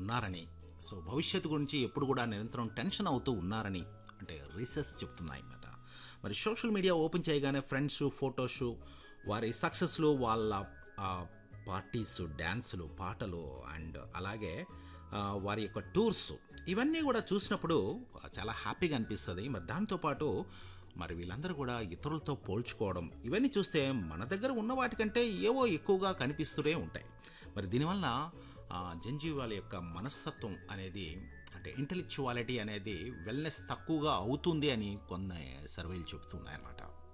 ఉన్నారని సో భవిష్యత్తు గురించి ఎప్పుడు కూడా నిరంతరం టెన్షన్ అవుతూ ఉన్నారని అంటే రీసెర్చ్ చెప్తున్నాయి అన్నమాట మరి సోషల్ మీడియా ఓపెన్ చేయగానే ఫ్రెండ్స్ ఫొటోస్ వారి సక్సెస్లు వాళ్ళ ఆ, పార్టీస్ డ్యాన్సులు పాటలు అండ్ అలాగే ఆ, వారి యొక్క టూర్స్ ఇవన్నీ కూడా చూసినప్పుడు చాలా హ్యాపీగా అనిపిస్తుంది మరి దాంతోపాటు మరి వీళ్ళందరూ కూడా ఇతరులతో పోల్చుకోవడం ఇవన్నీ చూస్తే మన దగ్గర ఉన్న వాటికంటే ఏవో ఎక్కువగా కనిపిస్తూనే ఉంటాయి మరి దీనివల్ల ఆ, జంజీవాల యొక్క మనస్తత్వం అనేది అంటే ఇంటెలెక్చువాలిటీ అనేది వెల్నెస్ తక్కువగా అవుతుంది అని కొన్ని సర్వేలు చెబుతున్నాయన్నమాట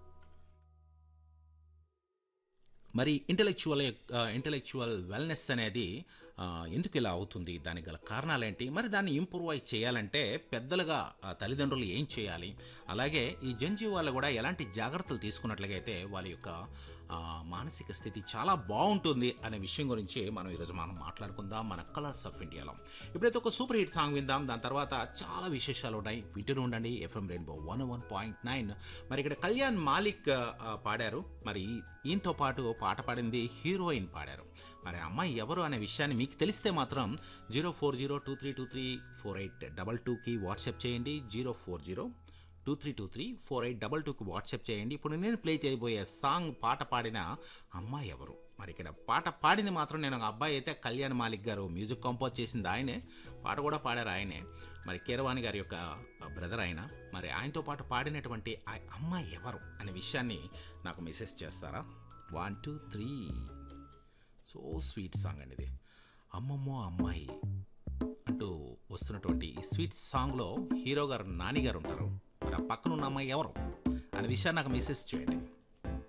మరి ఇంటెలెక్చువల్ ఇంటెలెక్చువల్ వెల్నెస్ అనేది ఆ, ఎందుకు ఇలా అవుతుంది దానికి గల కారణాలేంటి మరి దాన్ని ఇంప్రూవ్ చేయాలంటే పెద్దలుగా ఆ, తల్లిదండ్రులు ఏం చేయాలి అలాగే ఈ జంజీవాళ్ళు కూడా ఎలాంటి జాగ్రత్తలు తీసుకున్నట్లయితే వాళ్ళ యొక్క ఆ, మానసిక స్థితి చాలా బాగుంటుంది అనే విషయం గురించి మనం ఈరోజు మనం మాట్లాడుకుందాం మన కలర్స్ ఆఫ్ ఇండియాలో ఇప్పుడైతే ఒక సూపర్ హిట్ సాంగ్ విందాం దాని తర్వాత చాలా విశేషాలు ఉన్నాయి వింటూనే ఉండండి FM rainbow one one point nine మరి ఇక్కడ కళ్యాణ్ మాలిక్ ఆ, పాడారు మరి ఈ- ఈయనతో పాటు పాట పాడింది హీరోయిన్ పాడారు మరి ఆ అమ్మాయి ఎవరు అనే విషయాన్ని మీకు తెలిస్తే మాత్రం zero four zero two three two three four eight double టూకి వాట్సాప్ చేయండి zero four zero two three two three four eight double టూకి వాట్సాప్ చేయండి ఇప్పుడు నేను ప్లే చేయబోయే సాంగ్ పాట పాడిన అమ్మాయి ఎవరు మరి ఇక్కడ పాట పాడింది మాత్రం నేను ఒక అబ్బాయి అయితే కళ్యాణ్ మాలిక్ గారు మ్యూజిక్ కంపోజ్ చేసింది ఆయనే పాట కూడా పాడారు ఆయనే మరి కీరవాణి గారి యొక్క బ్రదర్ ఆయన మరి ఆయనతో పాటు పాడినటువంటి ఆ అమ్మాయి ఎవరు అనే విషయాన్ని నాకు మెసేజ్ చేస్తారా one two three so sweet song అండి ఇది అమ్మమ్మో అమ్మాయి అంటూ వస్తున్నటువంటి ఈ స్వీట్ సాంగ్లో హీరో గారు నాని గారు ఉంటారు మరి ఆ పక్కన ఉన్న అమ్మాయి ఎవరు అనే విషయాన్ని నాకు మెసేజ్ చేయండి